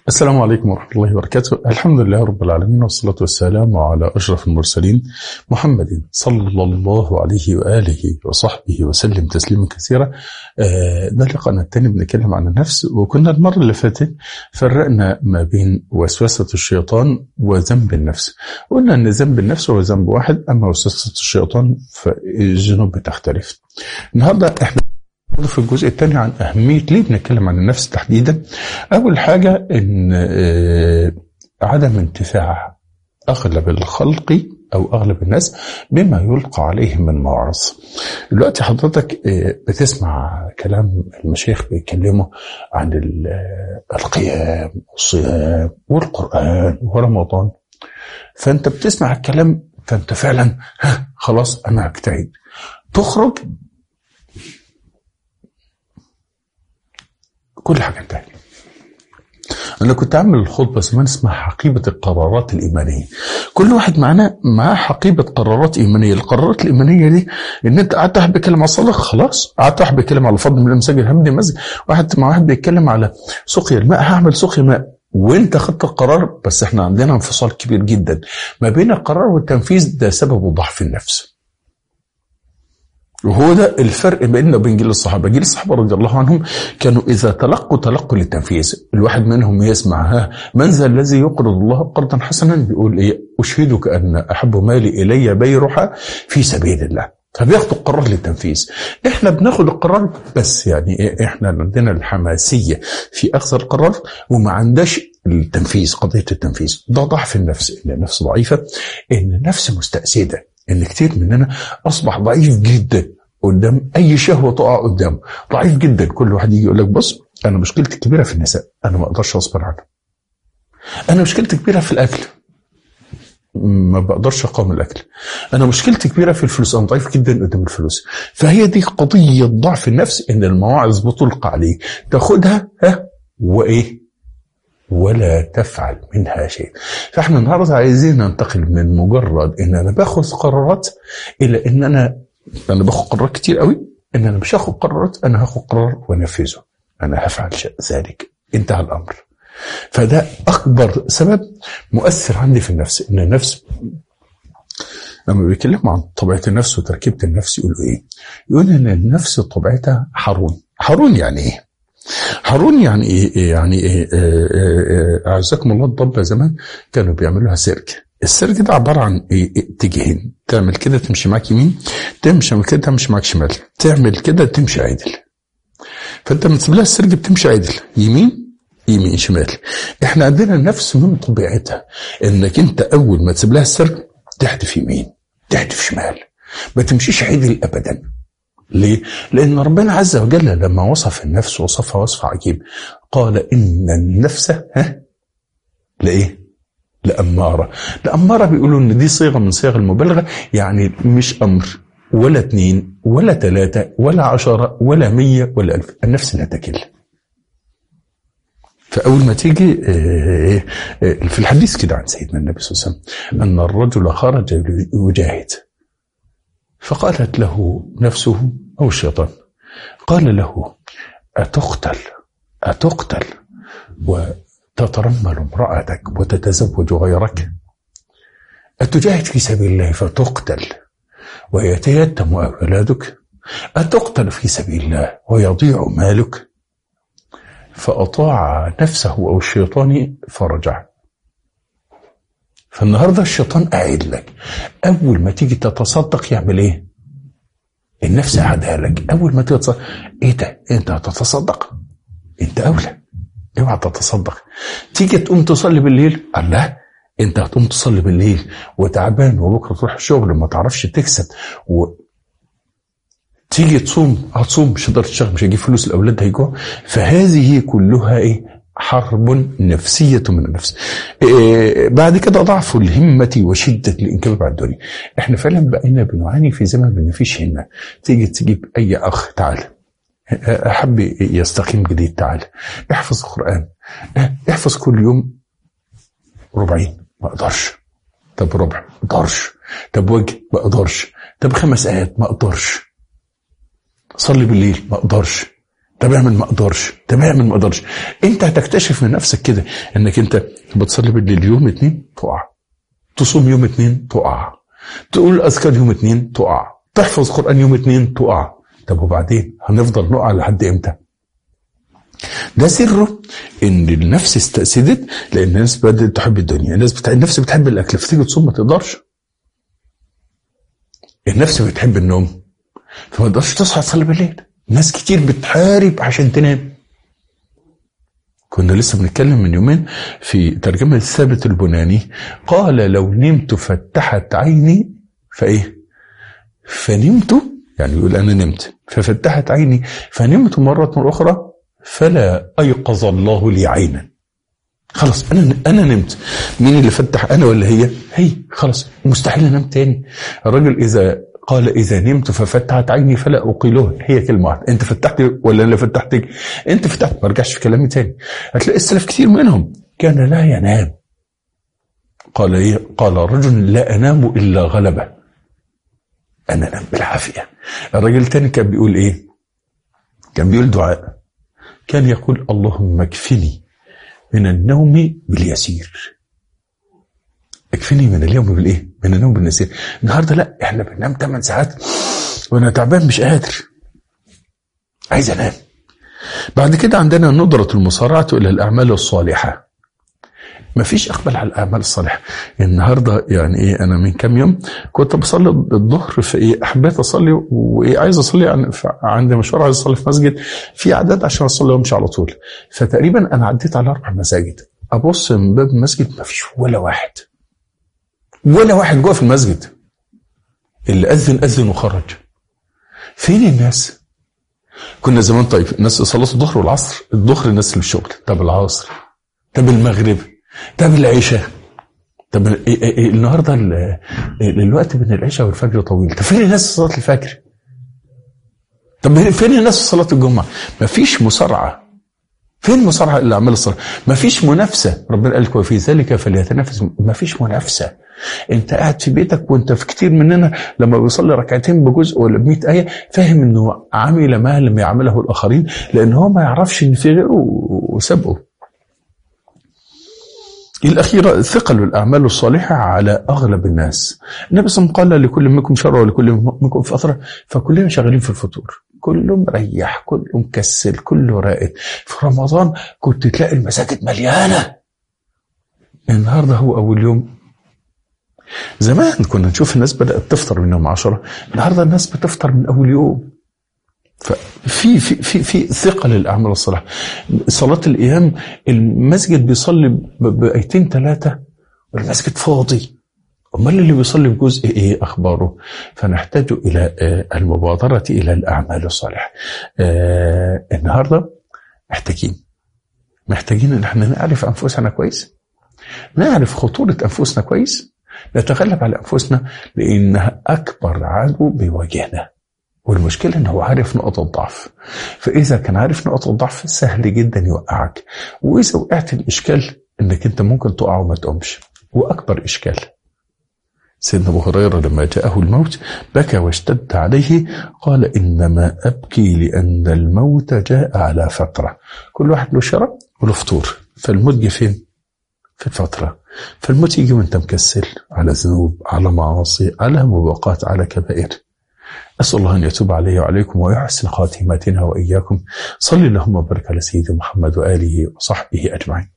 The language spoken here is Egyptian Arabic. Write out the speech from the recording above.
السلام عليكم ورحمة الله وبركاته الحمد لله رب العالمين والصلاة والسلام على أشرف المرسلين محمد صلى الله عليه وآله وصحبه وسلم تسليما كثيرا آه، ده لقاءنا الثاني بنتكلم عن النفس وكنا المرة اللي فاتت فرقنا ما بين وسوسة الشيطان وذنب النفس قلنا أن ذنب النفس هو ذنب واحد أما وسوسة الشيطان فالذنوب بتختلف النهاردة احنا في الجزء الثاني عن أهمية ليه بنتكلم عن النفس تحديدا أول حاجة إن آه، عدم انتفاع أغلب الخلق أو أغلب الناس بما يلقى عليهم من مواعظ دلوقتي حضرتك آه، بتسمع كلام المشايخ بيتكلموا عن ال- آه، القيام والصيام والقرآن ورمضان فأنت بتسمع الكلام فأنت فعلا ها خلاص أنا هجتهد تخرج كل حاجه انتهت. انا كنت اعمل الخطبه زمان اسمها حقيبه القرارات الايمانيه. كل واحد معانا معاه حقيبه قرارات ايمانيه، القرارات الايمانيه دي ان انت قعدت واحد بيتكلم على الصلاه خلاص، قعدت واحد بيتكلم على فضل من المساجد همدي المسجد، واحد مع واحد بيتكلم على سقيا الماء هعمل سقيا ماء وانت خدت القرار بس احنا عندنا انفصال كبير جدا ما بين القرار والتنفيذ ده سبب ضعف النفس. وهو ده الفرق بيننا وبين جيل الصحابه، جيل الصحابه رضي الله عنهم كانوا اذا تلقوا تلقوا للتنفيذ، الواحد منهم يسمع ها من ذا الذي يقرض الله قرضا حسنا بيقول ايه؟ اشهدك ان احب مالي الي بيرها في سبيل الله. فبياخدوا القرار للتنفيذ. احنا بناخد القرار بس يعني إيه؟ احنا عندنا الحماسيه في اخذ القرار وما عندناش التنفيذ قضيه التنفيذ، ده ضعف النفس، ان النفس ضعيفه، ان النفس مستأسده، ان كتير مننا اصبح ضعيف جدا قدام اي شهوه تقع قدامه ضعيف جدا كل واحد يجي يقول لك بص انا مشكلتي كبيره في النساء انا ما اقدرش اصبر عنها انا مشكلتي كبيره في الاكل ما بقدرش اقاوم الاكل انا مشكلتي كبيره في الفلوس انا ضعيف جدا قدام الفلوس فهي دي قضيه ضعف النفس ان المواعظ بتلقى عليه تاخدها ها وايه ولا تفعل منها شيء فاحنا النهارده عايزين ننتقل من مجرد ان انا باخذ قرارات الى ان انا انا باخد قرارات كتير قوي ان انا مش هاخد قرارات انا هاخد قرار وانفذه انا هفعل شيء ذلك انتهى الامر فده اكبر سبب مؤثر عندي في النفس ان النفس لما بيتكلموا عن طبيعه النفس وتركيبه النفس يقولوا ايه؟ يقول ان النفس طبيعتها حرون حرون يعني ايه؟ حرون يعني ايه إيه يعني ايه آه، آه، آه، اعزكم الله الضبه زمان كانوا بيعملوا لها سيرك السيرك ده عباره عن ايه إيه؟ اتجاهين تعمل كده تمشي معاك يمين تمشي كده تمشي معاك شمال تعمل كده تمشي عادل فانت لما تسيب لها السيرك بتمشي عادل يمين يمين شمال احنا عندنا النفس من طبيعتها انك انت اول ما تسيب لها السيرك تحدف يمين تحدف شمال ما تمشيش عدل ابدا ليه؟ لأن ربنا عز وجل لما وصف النفس وصفها وصف عجيب قال إن النفس ها لإيه؟ لأمارة لأمارة بيقولوا إن دي صيغة من صيغ المبالغة يعني مش أمر ولا اتنين ولا تلاتة ولا عشرة ولا مية ولا ألف النفس لا تكل فأول ما تيجي آه، آه، في الحديث كده عن سيدنا النبي صلى الله عليه وسلم أن الرجل خرج يجاهد فقالت له نفسه أو الشيطان قال له أتقتل أتقتل وتترمل امرأتك وتتزوج غيرك أتجاهد في سبيل الله فتقتل ويتيتم أولادك أتقتل في سبيل الله ويضيع مالك فأطاع نفسه أو الشيطان فرجع فالنهارده الشيطان قاعد لك اول ما تيجي تتصدق يعمل ايه؟ النفس قاعدها لك اول ما تيجي تتصدق ايه ده؟ انت هتتصدق؟ انت اولى اوعى تتصدق تيجي تقوم تصلي بالليل الله انت هتقوم تصلي بالليل وتعبان وبكره تروح الشغل وما تعرفش تكسب و تيجي تصوم هتصوم مش هتقدر تشتغل مش هيجيب فلوس الاولاد هيجوع فهذه كلها ايه حرب نفسية من النفس إيه بعد كده ضعف الهمة وشدة الانكباب على الدنيا احنا فعلا بقينا بنعاني في زمن ما فيش همة تيجي تجيب اي اخ تعال احب يستقيم جديد تعال احفظ القرآن احفظ كل يوم ربعين ما اقدرش طب ربع ما اقدرش طب وجه ما اقدرش طب خمس ايات ما اقدرش صلي بالليل ما اقدرش طب اعمل ما اقدرش طب اعمل ما اقدرش انت هتكتشف من نفسك كده انك انت بتصلي بالليل يوم اتنين تقع تصوم يوم اتنين تقع تقول اذكار يوم اتنين تقع تحفظ قران يوم اتنين تقع طب وبعدين هنفضل نقع لحد امتى ده سره ان النفس استأسدت لان الناس بدات تحب الدنيا الناس بتاع النفس بتحب الاكل فتيجي تصوم ما تقدرش النفس بتحب النوم فما تقدرش تصحى تصلي بالليل ناس كتير بتحارب عشان تنام كنا لسه بنتكلم من يومين في ترجمة الثابت البناني قال لو نمت فتحت عيني فايه فنمت يعني يقول انا نمت ففتحت عيني فنمت مرة اخرى فلا ايقظ الله لي عينا خلاص انا انا نمت مين اللي فتح انا ولا هي هي خلاص مستحيل انام تاني الراجل اذا قال اذا نمت ففتحت عيني فلا اقيله هي كلمه واحده انت فتحت ولا انا اللي فتحتك انت فتحت ما ارجعش في كلامي تاني هتلاقي السلف كتير منهم كان لا ينام قال ايه قال رجل لا انام الا غلبه انا انام بالعافيه الراجل التاني كان بيقول ايه كان بيقول دعاء كان يقول اللهم اكفني من النوم باليسير اكفني من اليوم بالايه؟ من النوم باليسير النهارده لا احنا بننام 8 ساعات وانا تعبان مش قادر عايز انام بعد كده عندنا ندرة المصارعة إلى الأعمال الصالحة ما فيش أقبل على الأعمال الصالحة النهاردة يعني إيه أنا من كام يوم كنت بصلي الظهر في إيه حبيت أصلي وإيه عايز أصلي عن عندي مشوار عايز أصلي في مسجد في أعداد عشان أصلي وأمشي على طول فتقريبا أنا عديت على أربع مساجد أبص من باب المسجد ما فيش ولا واحد ولا واحد جوه في المسجد اللي أذن أذن وخرج فين الناس؟ كنا زمان طيب الناس صلاه الظهر والعصر الظهر الناس اللي الشغل طب العصر طب المغرب طب العشاء طب إيه إيه إيه النهارده الوقت بين العشاء والفجر طويل طب فين الناس في صلاه الفجر؟ طب فين الناس في صلاه الجمعه؟ مفيش مصارعه فين مصارعه الا اعمال الصلاه؟ مفيش منافسه ربنا قال لك وفي ذلك فليتنافس مفيش منافسه انت قاعد في بيتك وانت في كتير مننا لما بيصلي ركعتين بجزء ولا ب آية فاهم انه عمل ما لم يعمله الاخرين لان هو ما يعرفش ان في غيره وسبقه الأخيرة ثقل الأعمال الصالحة على أغلب الناس النبي صلى الله عليه وسلم قال لكل منكم شر ولكل منكم فترة فكلنا شغالين في الفطور كله مريح كله مكسل كله راقد في رمضان كنت تلاقي المساجد مليانة النهاردة هو أول يوم زمان كنا نشوف الناس بدأت تفطر من يوم عشرة النهاردة الناس بتفطر من أول يوم ففي في في في ثقه للاعمال الصالحه صلاه الايام المسجد بيصلي بايتين ثلاثه والمسجد فاضي امال اللي بيصلي بجزء ايه اخباره فنحتاج الى المبادره الى الاعمال الصالحه آه النهارده محتاجين محتاجين ان احنا نعرف انفسنا كويس نعرف خطوره انفسنا كويس نتغلب على انفسنا لانها اكبر عدو بيواجهنا والمشكلة انه هو عارف نقط الضعف فاذا كان عارف نقط الضعف سهل جدا يوقعك واذا وقعت الاشكال انك انت ممكن تقع وما تقومش واكبر اشكال سيدنا ابو هريره لما جاءه الموت بكى واشتد عليه قال انما ابكي لان الموت جاء على فتره كل واحد له شرب وله فطور فالموت جه فين؟ في الفتره فالموت يجي وانت مكسل على ذنوب على معاصي على مباقات على كبائر أسأل الله أن يتوب علي وعليكم ويحسن خاتمتنا وإياكم صلي اللهم وبارك على سيدنا محمد وآله وصحبه أجمعين